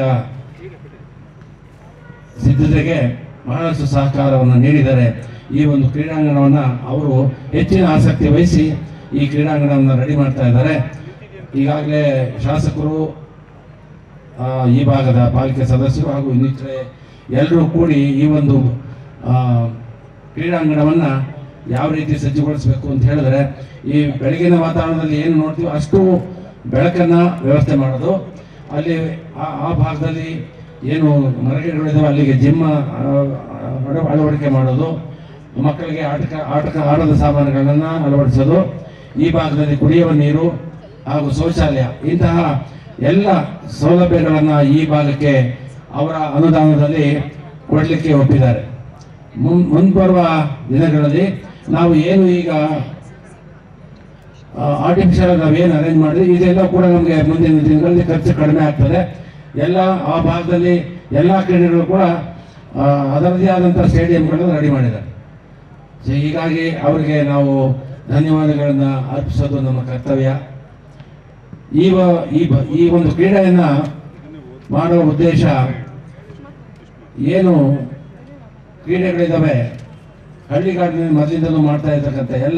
ಸಿದ್ಧತೆಗೆ ಬಹಳಷ್ಟು ಸಹಕಾರವನ್ನು ನೀಡಿದ್ದಾರೆ ಈ ಒಂದು ಕ್ರೀಡಾಂಗಣವನ್ನು ಅವರು ಹೆಚ್ಚಿನ ಆಸಕ್ತಿ ವಹಿಸಿ ಈ ಕ್ರೀಡಾಂಗಣವನ್ನು ರೆಡಿ ಮಾಡ್ತಾ ಇದ್ದಾರೆ ಈಗಾಗಲೇ ಶಾಸಕರು ಆ, ಈ ಭಾಗದ ಪಾಲಿಕೆ ಸದಸ್ಯರು ಹಾಗೂ ಇನ್ನಿತರೆ ಎಲ್ಲರೂ ಕೂಡಿ ಈ ಒಂದು ಆ, ಕ್ರೀಡಾಂಗಣವನ್ನು ಯಾವ ರೀತಿ ಸಜ್ಜುಗೊಳಿಸಬೇಕು ಅಂತ ಹೇಳಿದ್ರೆ ಈ ಬೆಳಗಿನ ವಾತಾವರಣದಲ್ಲಿ ಏನು ನೋಡ್ತೀವಿ ಅಷ್ಟು ಬೆಳಕನ್ನು ವ್ಯವಸ್ಥೆ ಮಾಡೋದು ಅಲ್ಲಿ ಆ ಆ ಭಾಗದಲ್ಲಿ ಏನು ಮರಗಿಡಗಳಿದಾವೆ ಅಲ್ಲಿಗೆ ಜಿಮ್ ಅಳವಡಿಕೆ ಮಾಡೋದು ಮಕ್ಕಳಿಗೆ ಆಟಕ ಆಟಕ ಆಟದ ಸಾಮಾನುಗಳನ್ನು ಅಳವಡಿಸೋದು ಈ ಭಾಗದಲ್ಲಿ ಕುಡಿಯುವ ನೀರು ಹಾಗೂ ಶೌಚಾಲಯ ಇಂತಹ ಎಲ್ಲ ಸೌಲಭ್ಯಗಳನ್ನು ಈ ಭಾಗಕ್ಕೆ ಅವರ ಅನುದಾನದಲ್ಲಿ ಕೊಡಲಿಕ್ಕೆ ಒಪ್ಪಿದ್ದಾರೆ ಮುನ್ ಮುಂಬರುವ ದಿನಗಳಲ್ಲಿ ನಾವು ಏನು ಈಗ ಆರ್ಟಿಫಿಷಿಯಲ್ ನಾವೇನು ಅರೇಂಜ್ ಮಾಡಿದ್ವಿ ಇದೆಲ್ಲ ಕೂಡ ನಮಗೆ ಮುಂದಿನ ದಿನಗಳಲ್ಲಿ ಖರ್ಚು ಕಡಿಮೆ ಆಗ್ತದೆ ಎಲ್ಲ ಆ ಭಾಗದಲ್ಲಿ ಎಲ್ಲ ಕ್ರೀಡೆಗಳು ಕೂಡ ಆ, ಅದರದೇ ಆದಂಥ ಸ್ಟೇಡಿಯಂಗಳನ್ನು ರೆಡಿ ಮಾಡಿದ್ದಾರೆ ಸೊ ಹೀಗಾಗಿ ಅವರಿಗೆ ನಾವು ಧನ್ಯವಾದಗಳನ್ನು ಅರ್ಪಿಸೋದು ನಮ್ಮ ಕರ್ತವ್ಯ ಈ ವ- ಈ ಬ- ಈ ಒಂದು ಕ್ರೀಡೆಯನ್ನು ಮಾಡುವ ಉದ್ದೇಶ ಏನು ಕ್ರೀಡೆಗಳಿದ್ದಾವೆ ಹಳ್ಳಿಗಾಡಿನಲ್ಲಿ ಮೊದಲಿಂದಲೂ ಮಾಡ್ತಾ ಇರ್ತಕ್ಕಂಥ ಎಲ್ಲ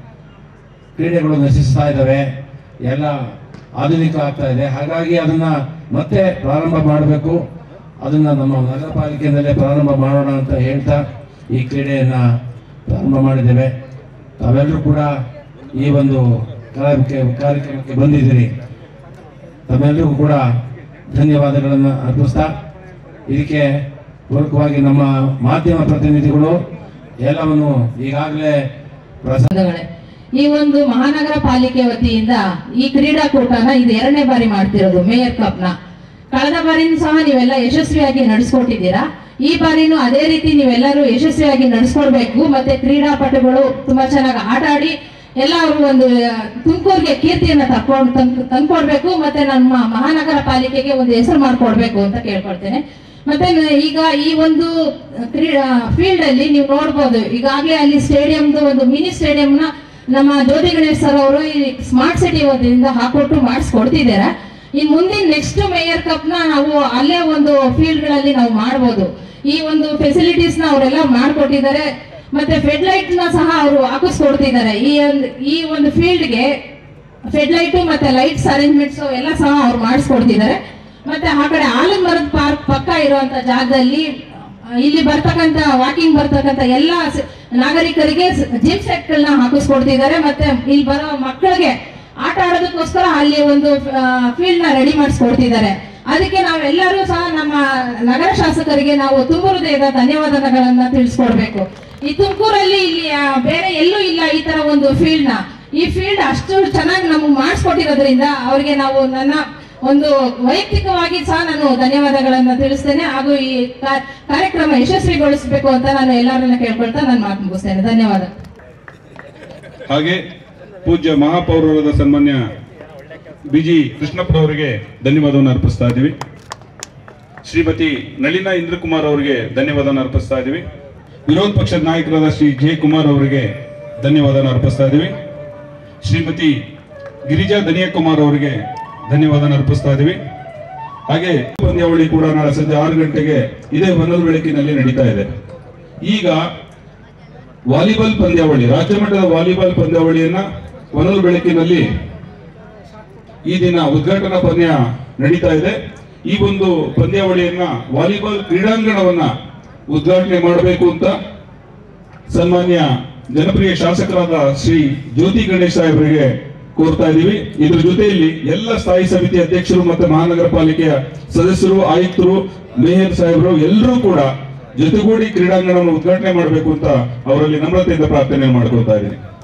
ಕ್ರೀಡೆಗಳು ನಶಿಸ್ತಾ ಇದ್ದಾವೆ ಎಲ್ಲ ಆಧುನಿಕ ಆಗ್ತಾ ಇದೆ ಹಾಗಾಗಿ ಅದನ್ನು ಮತ್ತೆ ಪ್ರಾರಂಭ ಮಾಡಬೇಕು ಅದನ್ನು ನಮ್ಮ ನಗರ ಪಾಲಿಕೆಯಿಂದಲೇ ಪ್ರಾರಂಭ ಮಾಡೋಣ ಅಂತ ಹೇಳ್ತಾ ಈ ಕ್ರೀಡೆಯನ್ನು ಪ್ರಾರಂಭ ಮಾಡಿದ್ದೇವೆ ತಾವೆಲ್ಲರೂ ಕೂಡ ಈ ಒಂದು ಕಾರ್ಯಕ್ಕೆ ಕಾರ್ಯಕ್ರಮಕ್ಕೆ ಬಂದಿದ್ದೀರಿ ತಮ್ಮೆಲ್ಲರಿಗೂ ಕೂಡ ಧನ್ಯವಾದಗಳನ್ನು ಅರ್ಪಿಸ್ತಾ ಇದಕ್ಕೆ ಪೂರಕವಾಗಿ ನಮ್ಮ ಮಾಧ್ಯಮ ಪ್ರತಿನಿಧಿಗಳು ಎಲ್ಲವನ್ನು ಈಗಾಗಲೇ ಪ್ರಸಾರ ಈ ಒಂದು ಮಹಾನಗರ ಪಾಲಿಕೆ ವತಿಯಿಂದ ಈ ಕ್ರೀಡಾಕೂಟನ ಇದು ಎರಡನೇ ಬಾರಿ ಮಾಡ್ತಿರೋದು ಮೇಯರ್ ಕಪ್ನ ಕಳೆದ ಬಾರಿನೂ ಸಹ ನೀವೆಲ್ಲ ಯಶಸ್ವಿಯಾಗಿ ನಡೆಸ್ಕೊಟ್ಟಿದ್ದೀರಾ ಈ ಬಾರಿನೂ ಅದೇ ರೀತಿ ನೀವೆಲ್ಲರೂ ಯಶಸ್ವಿಯಾಗಿ ನಡೆಸ್ಕೊಡ್ಬೇಕು ಮತ್ತೆ ಕ್ರೀಡಾಪಟುಗಳು ತುಂಬಾ ಚೆನ್ನಾಗಿ ಆಟ ಆಡಿ ಎಲ್ಲ ಅವರು ಒಂದು ತುಮಕೂರಿಗೆ ಕೀರ್ತಿಯನ್ನ ತಕ್ಕೊಂಡು ತಂದ್ ತಂದ್ಕೊಡ್ಬೇಕು ಮತ್ತೆ ನಮ್ಮ ಮಹಾನಗರ ಪಾಲಿಕೆಗೆ ಒಂದು ಹೆಸರು ಮಾಡ್ಕೊಡ್ಬೇಕು ಅಂತ ಕೇಳ್ಕೊಳ್ತೇನೆ ಮತ್ತೆ ನ- ಈಗ ಈ ಒಂದು ಕ್ರೀಡಾ ಫೀಲ್ಡ್ ಅಲ್ಲಿ ನೀವು ನೋಡ್ಬೋದು ಈಗಾಗಲೇ ಅಲ್ಲಿ ಸ್ಟೇಡಿಯಂದು ಒಂದು ಮಿನಿ ಸ್ಟೇಡಿಯಂನ ನಮ್ಮ ಜ್ಯೋತಿ ಗಣೇಶ್ ಸರ್ ಅವರು ಈ ಸ್ಮಾರ್ಟ್ ಸಿಟಿ ವತಿಯಿಂದ ಹಾಕೊಟ್ಟು ಮಾಡಿಸ್ಕೊಡ್ತಿದ್ದಾರೆ ಇನ್ ಮುಂದಿನ ನೆಕ್ಸ್ಟ್ ಮೇಯರ್ ಕಪ್ ನ ನಾವು ಅಲ್ಲೇ ಒಂದು ಫೀಲ್ಡ್ ಗಳಲ್ಲಿ ನಾವು ಮಾಡ್ಬೋದು ಈ ಒಂದು ಫೆಸಿಲಿಟೀಸ್ ನ ಅವರೆಲ್ಲ ಮಾಡ್ಕೊಟ್ಟಿದ್ದಾರೆ ಮತ್ತೆ ಫೆಡ್ ಲೈಟ್ ನ ಸಹ ಅವರು ಹಾಕಿಸ್ಕೊಡ್ತಿದ್ದಾರೆ ಈ ಒಂದು ಈ ಒಂದು ಫೀಲ್ಡ್ ಗೆ ಫೆಡ್ ಲೈಟ್ ಮತ್ತೆ ಲೈಟ್ಸ್ ಅರೇಂಜ್ಮೆಂಟ್ಸ್ ಎಲ್ಲ ಸಹ ಅವ್ರು ಮಾಡಿಸ್ಕೊಡ್ತಿದ್ದಾರೆ ಮತ್ತೆ ಆ ಕಡೆ ಆಲಮರದ ಪಾರ್ಕ್ ಪಕ್ಕ ಇರುವಂತ ಜಾಗದಲ್ಲಿ ಆ, ಇಲ್ಲಿ ಬರ್ತಕ್ಕಂತ ವಾಕಿಂಗ್ ಬರ್ತಕ್ಕಂತ ಎಲ್ಲ ಸ- ನಾಗರಿಕರಿಗೆ ಜಿಮ್ ಸೆಟ್ ಗಳನ್ನ ಹಾಕಿಸ್ಕೊಡ್ತಿದ್ದಾರೆ ಮತ್ತೆ ಇಲ್ಲಿ ಬರೋ ಮಕ್ಕಳಿಗೆ ಆಟ ಆಡೋದಕ್ಕೋಸ್ಕರ ಅಲ್ಲಿ ಒಂದು ಫೀಲ್ಡ್ ನ ರೆಡಿ ಮಾಡಿಸ್ಕೊಡ್ತಿದ್ದಾರೆ ಅದಕ್ಕೆ ನಾವೆಲ್ಲರೂ ಸಹ ನಮ್ಮ ನಗರ ಶಾಸಕರಿಗೆ ನಾವು ತುಂಬ ಹೃದಯದ ಧನ್ಯವಾದಗಳನ್ನ ತಿಳಿಸ್ಕೊಡ್ಬೇಕು ಈ ತುಮಕೂರಲ್ಲಿ ಇಲ್ಲಿ ಆ, ಬೇರೆ ಎಲ್ಲೂ ಇಲ್ಲ ಈ ತರ ಒಂದು ಫೀಲ್ಡ್ ನ ಈ ಫೀಲ್ಡ್ ಅಷ್ಟು ಚೆನ್ನಾಗಿ ನಮಗೆ ಮಾಡಿಸ್ಕೊಟ್ಟಿರೋದ್ರಿಂದ ಅವ್ರಿಗೆ ನಾವು ನನ್ನ ಒಂದು ವೈಯಕ್ತಿಕವಾಗಿ ಸಹ ನಾನು ಧನ್ಯವಾದಗಳನ್ನ ತಿಳಿಸ್ತೇನೆ ಹಾಗೂ ಈ ಕಾ- ಕಾರ್ಯಕ್ರಮ ಯಶಸ್ವಿಗೊಳಿಸಬೇಕು ಅಂತ ನಾನು ಎಲ್ಲರನ್ನ ಕೇಳ್ಕೊಳ್ತಾ ನಾನು ಮಾತು ಮುಗಿಸ್ತೇನೆ ಧನ್ಯವಾದ ಹಾಗೆ ಪೂಜ್ಯ ಮಹಾಪೌರರಾದ ಸನ್ಮಾನ್ಯ ಬಿಜಿ ಕೃಷ್ಣಪ್ಪನವರಿಗೆ ಧನ್ಯವಾದವನ್ನು ಅರ್ಪಿಸ್ತಾ ಇದ್ದೀವಿ ಶ್ರೀಮತಿ ನಳಿನಾ ಇಂದ್ರಕುಮಾರ್ ಅವರಿಗೆ ಧನ್ಯವಾದವನ್ನು ಅರ್ಪಿಸ್ತಾ ಇದ್ದೀವಿ ವಿರೋಧ ಪಕ್ಷದ ನಾಯಕರಾದ ಶ್ರೀ ಜೆ ಕುಮಾರ್ ಅವರಿಗೆ ಧನ್ಯವಾದವನ್ನು ಅರ್ಪಿಸ್ತಾ ಇದ್ದೀವಿ ಶ್ರೀಮತಿ ಗಿರಿಜಾ ದನಿಯಕುಮಾರ್ ಅವರಿಗೆ ಧನ್ಯವಾದವನ್ನು ಅರ್ಪಿಸ್ತಾ ಇದ್ದೀವಿ ಹಾಗೆ ಪಂದ್ಯಾವಳಿ ಕೂಡ ನಾಳೆ ಸಂಜೆ ಆರು ಗಂಟೆಗೆ ಇದೇ ವನದ ಬೆಳಕಿನಲ್ಲಿ ನಡೀತಾ ಇದೆ ಈಗ ವಾಲಿಬಾಲ್ ಪಂದ್ಯಾವಳಿ ರಾಜ್ಯ ಮಟ್ಟದ ವಾಲಿಬಾಲ್ ಪಂದ್ಯಾವಳಿಯನ್ನ ವನದ ಬೆಳಕಿನಲ್ಲಿ ಈ ದಿನ ಉದ್ಘಾಟನಾ ಪಂದ್ಯ ನಡೀತಾ ಇದೆ ಈ ಒಂದು ಪಂದ್ಯಾವಳಿಯನ್ನ ವಾಲಿಬಾಲ್ ಕ್ರೀಡಾಂಗಣವನ್ನ ಉದ್ಘಾಟನೆ ಮಾಡಬೇಕು ಅಂತ ಸನ್ಮಾನ್ಯ ಜನಪ್ರಿಯ ಶಾಸಕರಾದ ಶ್ರೀ ಜ್ಯೋತಿ ಗಣೇಶ್ ಸಾಹೇಬರಿಗೆ ಕೋರ್ತಾ ಇದ್ದೀವಿ ಇದ್ರ ಜೊತೆಯಲ್ಲಿ ಎಲ್ಲ ಸ್ಥಾಯಿ ಸಮಿತಿ ಅಧ್ಯಕ್ಷರು ಮತ್ತು ಮಹಾನಗರ ಪಾಲಿಕೆಯ ಸದಸ್ಯರು ಆಯುಕ್ತರು ಮೇಯರ್ ಸಾಹೇಬರು ಎಲ್ಲರೂ ಕೂಡ ಜೊತೆಗೂಡಿ ಕ್ರೀಡಾಂಗಣವನ್ನು ಉದ್ಘಾಟನೆ ಮಾಡಬೇಕು ಅಂತ ಅವರಲ್ಲಿ ನಮ್ರತೆಯಿಂದ ಪ್ರಾರ್ಥನೆ ಮಾಡ್ಕೊಳ್ತಾ ಇದ್ದೀನಿ